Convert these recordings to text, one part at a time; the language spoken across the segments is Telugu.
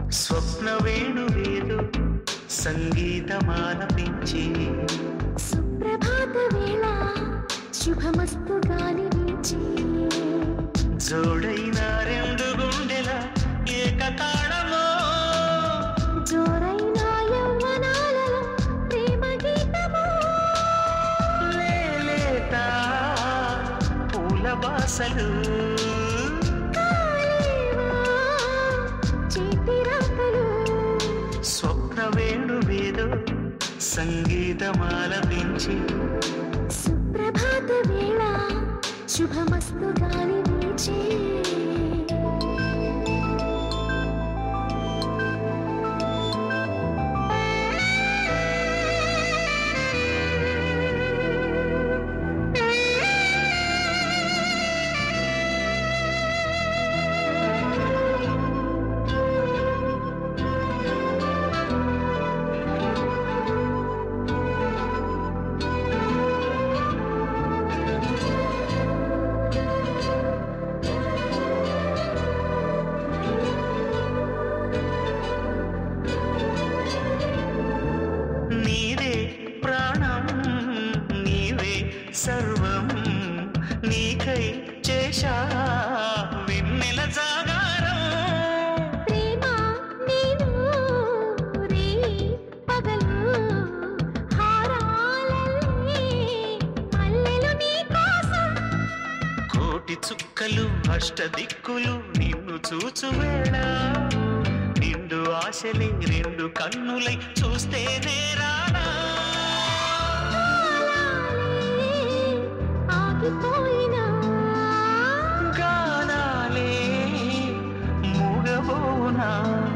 స్వప్న వేణువేదో సంగీతమాలపించి సుప్రభాత వేళ శుభమస్తు గాలి వీచి జోడైన రెండు గుండెల ఏకతాళమో జోరైన యవ్వనాలలో ప్రేమ గీతము లేలేత పూల బాసలు కాలేవా చేతి రాతలు స్వప్న వేణువేదో సంగీతమాలపించి సుప్రభాత వేళ శుభమస్తు గాలి వీచి నీవే ప్రాణం నీవే సర్వం నీకై చేశా వెన్నెల జాగారం ప్రేమ నేను రే పగలు హారాలల్లే మల్లెలు నీ కోసం కోటి చుక్కలు అష్ట దిక్కులు నిన్ను చూచు వేళ నిండు ఆశలే రెండు కన్నులై చూస్తే నేరాడా ఆగిపోయినా గానాలే మూగబోనా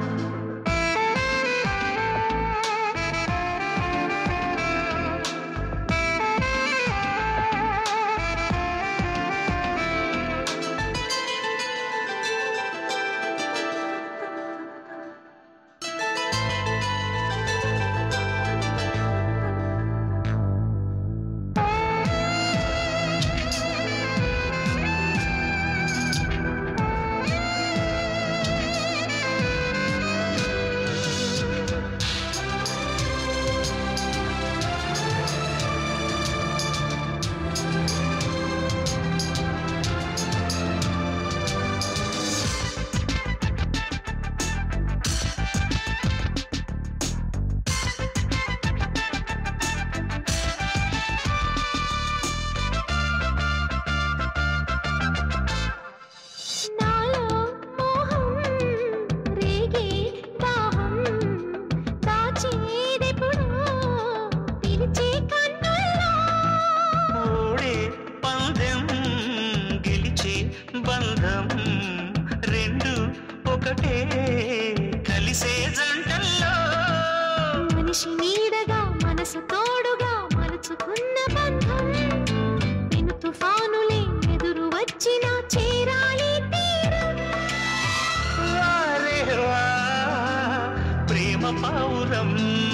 నాలో మోహం రేగే దాహం దాచేదెప్పుడో పిలిచే కన్నుల్లో ఓడే పందెం గెలిచే బంధం రెండు ఒకటే కలిసే జంటల్లో మనిషి నీడగా మనసు తోడుగా మలుచుకున్న బంధం పెను తుఫానులే ఎదురు వచ్చిన చేరాలి తీరం వారే వా, ప్రేమ పావురం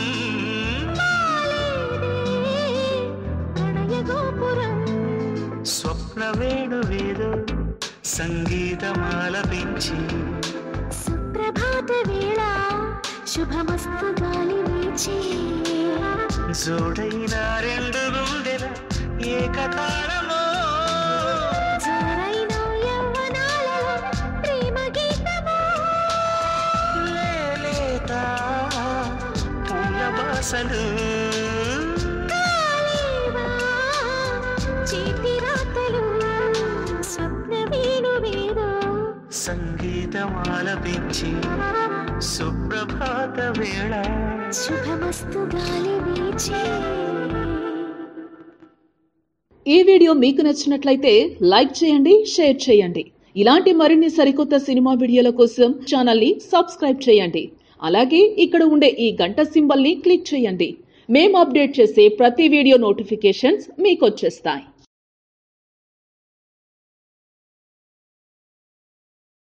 కాలేదే ప్రణయ గోపురం స్వప్న వేణువేదో సంగీతమాలపించి సుప్రభాత వేళ శుభమస్తు గాలి వీచి జోడైన రెండు గుండెల ఏకతాళమో జోరైన యవ్వనాలలో ప్రేమ గీతము లేలేత పూల బాసలు కాలేవా చేతి రాతలు స్వప్న వేణువేదో సంగీతమాలపించి సుప్రభాత వేళ శుభమస్తు గాలి వీచి ఈ వీడియో మీకు నచ్చినట్లయితే లైక్ చేయండి షేర్ చేయండి ఇలాంటి మరిన్ని సరికొత్త సినిమా వీడియోల కోసం ఛానల్ ని సబ్స్క్రైబ్ చేయండి అలాగే ఇక్కడ ఉండే ఈ గంట సింబల్ ని క్లిక్ చేయండి మేము అప్డేట్ చేసే ప్రతి వీడియో నోటిఫికేషన్స్ మీకు వచ్చేస్తాయి